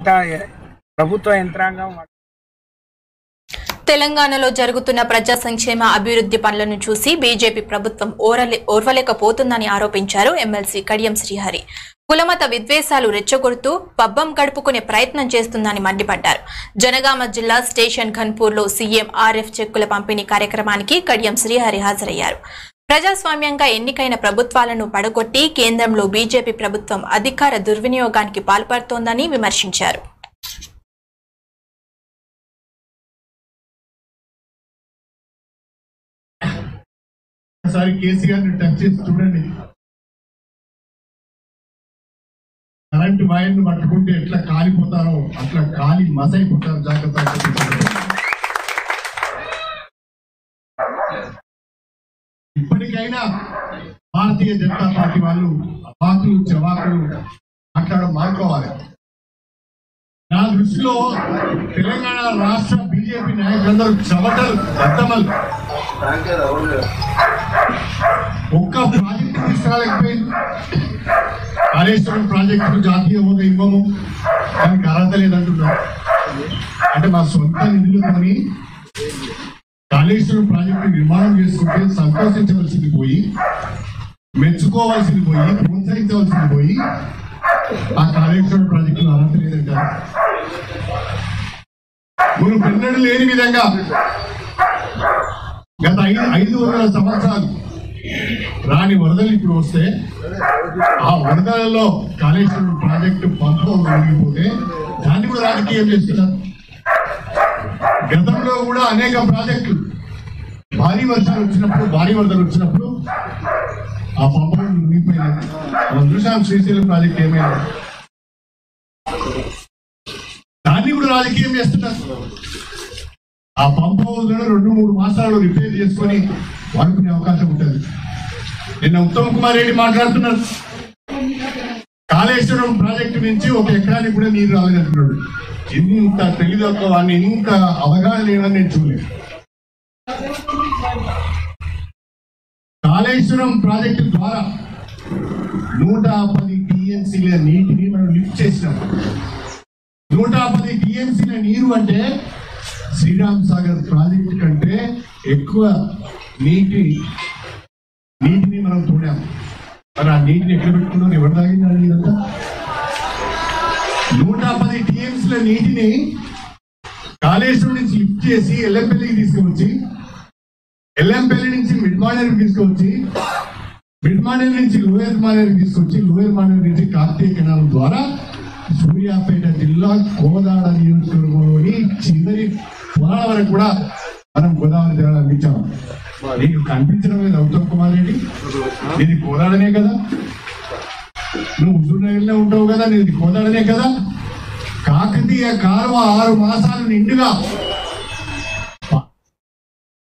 మిగతా ప్రభుత్వ యంత్రాంగం తెలంగాణలో జరుగుతున్న ప్రజా సంక్షేమ అభివృద్ధి పనులను చూసి బీజేపీ ప్రభుత్వం ఓరలే ఓర్వలేకపోతుందని ఆరోపించారు ఎమ్మెల్సీ కడియం శ్రీహరి కులమత విద్వేషాలు రెచ్చగొడుతూ పబ్బం గడుపుకునే ప్రయత్నం చేస్తుందని మండిపడ్డారు జనగామ జిల్లా స్టేషన్ ఘన్పూర్లో సీఎం ఆర్ఎఫ్ చెక్కుల పంపిణీ కార్యక్రమానికి కడియం శ్రీహరి హాజరయ్యారు ప్రజాస్వామ్యంగా ఎన్నికైన ప్రభుత్వాలను పడగొట్టి కేంద్రంలో బీజేపీ ప్రభుత్వం అధికార దుర్వినియోగానికి పాల్పడుతోందని విమర్శించారు ఒకసారి కేసీఆర్ ని టచ్ చేసి చూడండి కరెంట్ వైర్ ను పట్టుకుంటే ఎట్లా కాలిపోతారో అట్లా కాలి మసైపోతారు జాగ్రత్త ఇప్పటికైనా భారతీయ జనతా పార్టీ వాళ్ళు అవాకులు చవాకులు మాట్లాడడం మానుకోవాలి నా దృష్టిలో తెలంగాణ రాష్ట్ర బీజేపీ నాయకులందరూ చెమటలు అర్థమలు ఒక్క ప్రాజెక్టు తీసుకురాలేకపోయింది కాళేశ్వరం ప్రాజెక్టు జాతీయ హోదా ఇవ్వము దానికి అర్హత లేదంటున్నారు అంటే మా సొంత నిధులతోని కాళేశ్వరం ప్రాజెక్టు నిర్మాణం చేసుకుంటే సంతోషించవలసింది పోయి మెచ్చుకోవాల్సింది పోయి ప్రోత్సహించవలసింది పోయి ఆ కాళేశ్వరం ప్రాజెక్టు అర్హత లేదంటారు మనం పెన్నడు లేని విధంగా గత ఐదు ఐదు వందల సంవత్సరాలు రాని వరదలు ఇప్పుడు వస్తే ఆ వరదలలో కాళేశ్వరం ప్రాజెక్టు పంపం మునిగిపోతే దాన్ని కూడా రాజకీయం చేస్తున్నారు గతంలో కూడా అనేక ప్రాజెక్టులు భారీ వర్షాలు వచ్చినప్పుడు భారీ వరదలు వచ్చినప్పుడు ఆ పంపం మునిగిపోయినాయి మనం చూసాం శ్రీశైలం ప్రాజెక్ట్ ఏమైనా దాన్ని కూడా రాజకీయం చేస్తున్నారు ఆ పంప్ హౌస్ రెండు మూడు మాసాలు రిపేర్ చేసుకొని వాడుకునే అవకాశం ఉంటుంది నిన్న ఉత్తమ్ కుమార్ రెడ్డి మాట్లాడుతున్నారు కాళేశ్వరం ప్రాజెక్టు నుంచి ఒక ఎకరానికి కూడా నీరు రాలేదంటున్నాడు ఇంత తెలియదొక్క వాడిని ఇంత అవగాహన లేదని నేను చూడలేదు కాళేశ్వరం ప్రాజెక్టు ద్వారా నూట పది టీఎంసీల నీటిని మనం లిఫ్ట్ చేసినాం నూట పది టీఎంసీల నీరు అంటే శ్రీరామ్ సాగర్ ప్రాజెక్ట్ కంటే ఎక్కువ నీటి నీటిని మనం తోడాం మరి ఆ నీటిని ఎట్లా పెట్టుకున్నాం ఎవరు తాగింది నీరంతా నూట పది టీఎంసీల నీటిని కాళేశ్వరం నుంచి లిఫ్ట్ చేసి ఎల్లంపల్లికి తీసుకువచ్చి ఎల్లంపల్లి నుంచి మిడ్ మానేరుకి తీసుకువచ్చి మిడ్ మానేరు నుంచి లోయర్ మానేరుకి తీసుకొచ్చి లోయర్ మానేరు నుంచి కార్తీక కెనాల్ ద్వారా సూర్యాపేట జిల్లా కోదాడ నియోజకవర్గంలోని చివరి పొలాల వరకు కూడా మనం గోదావరి జిల్లా అందించాము నీకు కనిపించడం లేదు ఉత్తమ్ కుమార్ రెడ్డి నీది కోదాడనే కదా నువ్వు హుజూర్ నగర్లో ఉంటావు కదా నీది కోదాడనే కదా కాకతీయ కాలువ ఆరు మాసాలు నిండుగా